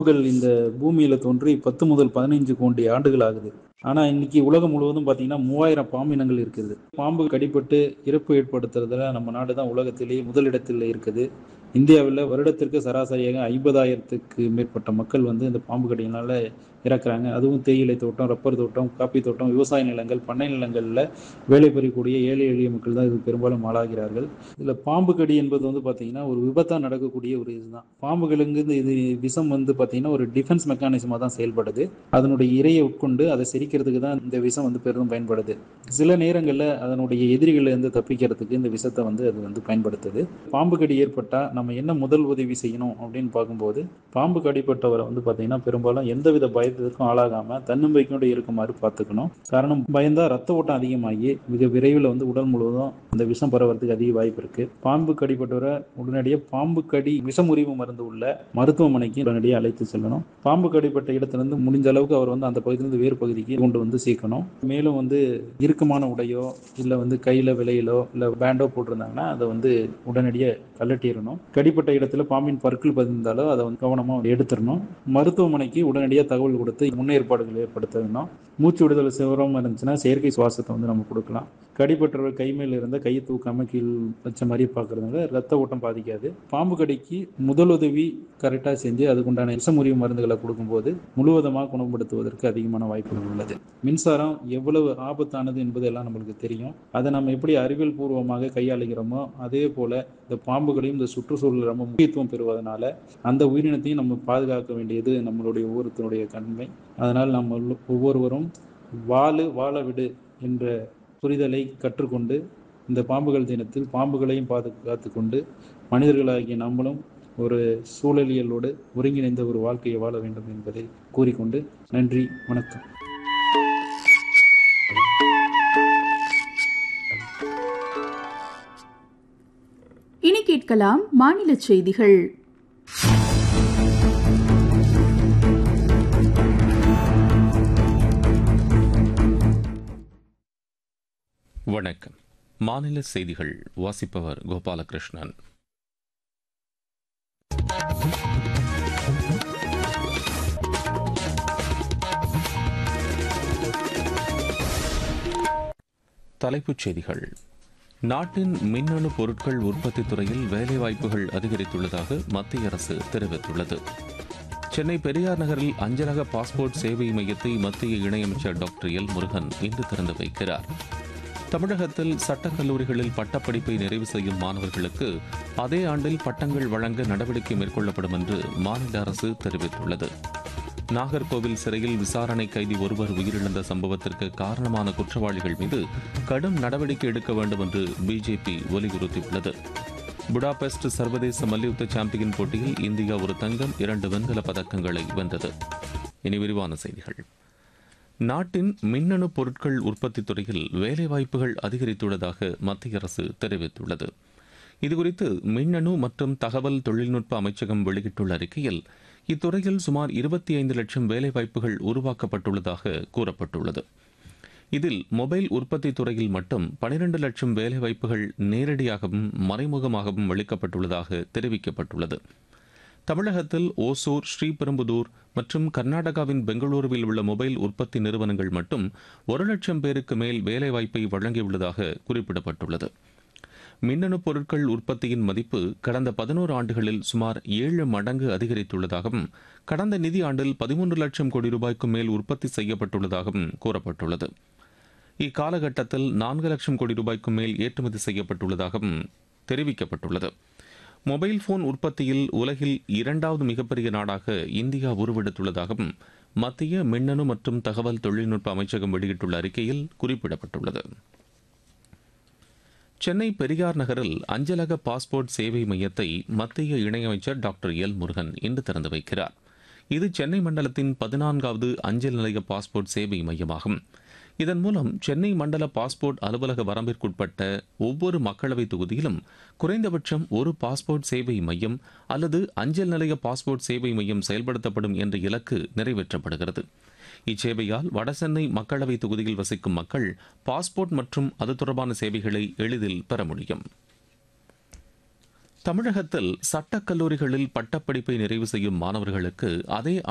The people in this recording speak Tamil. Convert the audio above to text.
பாம்புகள் இந்த பூமியில தோன்றி பத்து முதல் பதினைஞ்சு கோடி ஆண்டுகள் ஆகுது ஆனா இன்னைக்கு உலகம் முழுவதும் பாத்தீங்கன்னா மூவாயிரம் பாம்பு இனங்கள் இருக்குது பாம்பு கடிபட்டு இறப்பு ஏற்படுத்துறதுல நம்ம நாடு தான் உலகத்திலேயே முதலிடத்தில் இருக்குது இந்தியாவில் வருடத்திற்கு சராசரியாக ஐம்பதாயிரத்துக்கு மேற்பட்ட மக்கள் வந்து இந்த பாம்பு கடியினால இறக்குறாங்க அதுவும் தேயிலை தோட்டம் ரப்பர் தோட்டம் காப்பி தோட்டம் விவசாய நிலங்கள் பண்ணை நிலங்களில் வேலை பெறக்கூடிய ஏழை எளிய மக்கள் தான் இது பெரும்பாலும் ஆளாகிறார்கள் இதில் பாம்பு கடி என்பது வந்து பார்த்தீங்கன்னா ஒரு விபத்தாக நடக்கக்கூடிய ஒரு இதுதான் பாம்புகளுக்கு இது விஷம் வந்து பார்த்தீங்கன்னா ஒரு டிஃபென்ஸ் மெக்கானிசமாக தான் செயல்படுது அதனுடைய இரையை உட்கொண்டு அதை செரிக்கிறதுக்கு தான் இந்த விஷம் வந்து பெரிதும் பயன்படுது சில நேரங்களில் அதனுடைய எதிரிகளில் இருந்து தப்பிக்கிறதுக்கு இந்த விஷத்தை வந்து அது வந்து பயன்படுத்துது பாம்பு கடி ஏற்பட்டால் நம்ம என்ன முதல் உதவி செய்யணும் அப்படின்னு பார்க்கும்போது பாம்பு கடிப்பட்டவரை வந்து பார்த்தீங்கன்னா பெரும்பாலும் எந்தவித பயத்திற்கும் ஆளாகாமல் தன்னம்பிக்கையோடு இருக்குமாறு பார்த்துக்கணும் காரணம் பயந்தா ரத்த ஓட்டம் அதிகமாகி மிக விரைவில் வந்து உடல் முழுவதும் அந்த விஷம் பரவறதுக்கு அதிக வாய்ப்பு இருக்கு பாம்பு கடிப்பட்டவரை உடனடியாக பாம்பு கடி விஷமுறிவு மருந்து உள்ள மருத்துவமனைக்கு உடனடியாக அழைத்து செல்லணும் பாம்பு கடிப்பட்ட இடத்திலிருந்து முடிஞ்ச அளவுக்கு அவர் வந்து அந்த பகுதியிலிருந்து வேறு பகுதிக்கு கொண்டு வந்து சேர்க்கணும் மேலும் வந்து இறுக்கமான உடையோ இல்லை வந்து கையில் விலையிலோ இல்லை பேண்டோ போட்டிருந்தாங்கன்னா அதை வந்து உடனடியாக கலட்டிடணும் கடிப்பட்ட இடத்துல பாம்பின் பற்கள் பதிந்தாலோ அதை வந்து கவனமாக எடுத்துடணும் மருத்துவமனைக்கு உடனடியாக தகவல் கொடுத்து முன்னேற்பாடுகள் ஏற்படுத்தணும் மூச்சு விடுதலை சிவரம் இருந்துச்சுன்னா செயற்கை சுவாசத்தை வந்து நம்ம கொடுக்கலாம் கடிப்பட்டவர் கை மேல இருந்த கையை தூக்காம கீழ் வச்ச மாதிரி பார்க்கறதுனால ரத்த ஓட்டம் பாதிக்காது பாம்பு கடிக்கு முதலுதவி கரெக்டாக செஞ்சு அதுக்குண்டான விஷமுறிவு மருந்துகளை கொடுக்கும்போது முழுவதமாக குணப்படுத்துவதற்கு அதிகமான வாய்ப்புகள் உள்ளது மின்சாரம் எவ்வளவு ஆபத்தானது என்பது எல்லாம் நம்மளுக்கு தெரியும் அதை நம்ம எப்படி அறிவியல் பூர்வமாக கையாளுகிறோமோ அதே போல இந்த பாம்புகளையும் இந்த சுற்றுச்சூழல் ரொம்ப முக்கியத்துவம் பெறுவதனால அந்த உயிரினத்தையும் நம்ம பாதுகாக்க வேண்டியது நம்மளுடைய ஒவ்வொருத்தருடைய கடமை அதனால் நம்ம ஒவ்வொருவரும் வாழு வாழ விடு என்ற புரிதலை கற்றுக்கொண்டு இந்த பாம்புகள் தினத்தில் பாம்புகளையும் பாதுகாத்து கொண்டு மனிதர்களாகிய நம்மளும் ஒரு சூழலியலோடு ஒருங்கிணைந்த ஒரு வாழ்க்கையை வாழ வேண்டும் என்பதை கூறிக்கொண்டு நன்றி வணக்கம் இனி கேட்கலாம் மாநில செய்திகள் வணக்கம் மாநில செய்திகள் வாசிப்பவர் கோபாலகிருஷ்ணன் தலைப்புச் செய்திகள் நாட்டின் மின்னணு பொருட்கள் உற்பத்தி துறையில் வேலைவாய்ப்புகள் அதிகரித்துள்ளதாக மத்திய அரசு தெரிவித்துள்ளது சென்னை பெரியார் நகரில் அஞ்சலக பாஸ்போர்ட் சேவை மையத்தை மத்திய இணையமைச்சர் டாக்டர் எல் முருகன் இன்று திறந்து வைக்கிறார் தமிழகத்தில் சட்டக் கல்லூரிகளில் பட்டப்படிப்பை நிறைவு செய்யும் மாணவர்களுக்கு அதே ஆண்டில் பட்டங்கள் வழங்க நடவடிக்கை மேற்கொள்ளப்படும் என்று மாநில அரசு தெரிவித்துள்ளது நாகர்கோவில் சிறையில் விசாரணை கைதி ஒருவர் உயிரிழந்த சம்பவத்திற்கு காரணமான குற்றவாளிகள் மீது கடும் நடவடிக்கை எடுக்க வேண்டும் என்று பிஜேபி வலியுறுத்தியுள்ளது புடாபெஸ்ட் சர்வதேச மல்யுத்த சாம்பியன் போட்டியில் இந்தியா ஒரு தங்கம் இரண்டு வெண்கல பதக்கங்களை வென்றது இனி விரிவான செய்திகள் நாட்டின் மின்னணு பொருட்கள் உற்பத்தி துறையில் வேலைவாய்ப்புகள் அதிகரித்துள்ளதாக மத்திய அரசு தெரிவித்துள்ளது இதுகுறித்து மின்னணு மற்றும் தகவல் தொழில்நுட்ப அமைச்சகம் வெளியிட்டுள்ள அறிக்கையில் இத்துறையில் சுமார் இருபத்தி ஐந்து லட்சம் வேலைவாய்ப்புகள் உருவாக்கப்பட்டுள்ளதாக கூறப்பட்டுள்ளது இதில் மொபைல் உற்பத்தி துறையில் மட்டும் பனிரெண்டு லட்சம் வேலைவாய்ப்புகள் நேரடியாகவும் மறைமுகமாகவும் அளிக்கப்பட்டுள்ளதாக தெரிவிக்கப்பட்டுள்ளது தமிழகத்தில் ஓசூர் ஸ்ரீபெரும்புதூர் மற்றும் கர்நாடகாவின் பெங்களூருவில் உள்ள மொபைல் உற்பத்தி நிறுவனங்கள் மட்டும் ஒரு லட்சம் பேருக்கு மேல் வேலைவாய்ப்பை வழங்கியுள்ளதாக குறிப்பிடப்பட்டுள்ளது மின்னணு பொருட்கள் உற்பத்தியின் மதிப்பு கடந்த பதினோரு ஆண்டுகளில் சுமார் ஏழு மடங்கு அதிகரித்துள்ளதாகவும் கடந்த நிதி ஆண்டில் பதிமூன்று லட்சம் கோடி ரூபாய்க்கும் மேல் உற்பத்தி செய்யப்பட்டுள்ளதாகவும் கூறப்பட்டுள்ளது இக்காலகட்டத்தில் நான்கு லட்சம் கோடி ரூபாய்க்கும் மேல் ஏற்றுமதி செய்யப்பட்டுள்ளதாகவும் தெரிவிக்கப்பட்டுள்ளது மொபைல் போன் உற்பத்தியில் உலகில் இரண்டாவது மிகப்பெரிய நாடாக இந்தியா உருவெடுத்துள்ளதாகவும் மத்திய மின்னணு மற்றும் தகவல் தொழில்நுட்ப அமைச்சகம் வெளியிட்டுள்ள அறிக்கையில் குறிப்பிடப்பட்டுள்ளது சென்னை பெரியார் நகரில் அஞ்சலக பாஸ்போர்ட் சேவை மையத்தை மத்திய இணையமைச்சர் டாக்டர் எல் முருகன் இன்று திறந்து வைக்கிறார் இது சென்னை மண்டலத்தின் பதினான்காவது அஞ்சல் நிலைய பாஸ்போர்ட் சேவை மையமாகும் இதன் மூலம் சென்னை மண்டல பாஸ்போர்ட் அலுவலக வரம்பிற்குட்பட்ட ஒவ்வொரு மக்களவைத் தொகுதியிலும் குறைந்தபட்சம் ஒரு பாஸ்போர்ட் சேவை மையம் அல்லது அஞ்சல் நிலைய பாஸ்போர்ட் சேவை மையம் செயல்படுத்தப்படும் என்ற இலக்கு நிறைவேற்றப்படுகிறது இச்சேவையால் வடசென்னை மக்களவை தொகுதியில் வசிக்கும் மக்கள் பாஸ்போர்ட் மற்றும் அது தொடர்பான சேவைகளை எளிதில் பெற முடியும் தமிழகத்தில் சட்டக் கல்லூரிகளில் பட்டப்படிப்பை நிறைவு செய்யும் மாணவர்களுக்கு அதே